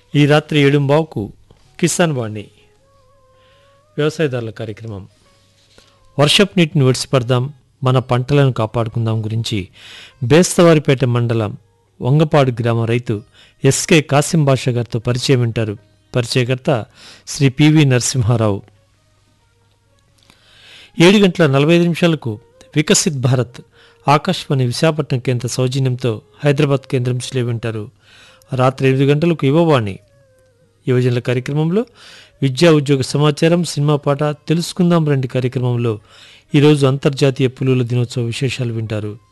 ఈ రాత్రి ఏడుంబావుకు కిసాన్ వాణి వ్యవసాయదారుల కార్యక్రమం వర్షపు నీటిని విడిచిపడదాం మన పంటలను కాపాడుకుందాం గురించి బేస్తవారిపేట మండలం వంగపాడు గ్రామ రైతు ఎస్కే కాసిం బాషా గారితో పరిచయం వింటారు పరిచయకర్త శ్రీ పివి నరసింహారావు ఏడు గంటల నలభై ఐదు నిమిషాలకు వికసిత్ భారత్ ఆకాశవాణి విశాఖపట్నం కేంద్ర సౌజన్యంతో హైదరాబాద్ కేంద్రం శ్రీ వింటారు రాత్రి ఎనిమిది గంటలకు యువవాణి యువజనుల కార్యక్రమంలో విద్యా ఉద్యోగ సమాచారం సినిమా పాట తెలుసుకుందాం రండి కార్యక్రమంలో ఈరోజు అంతర్జాతీయ పులుల దినోత్సవ విశేషాలు వింటారు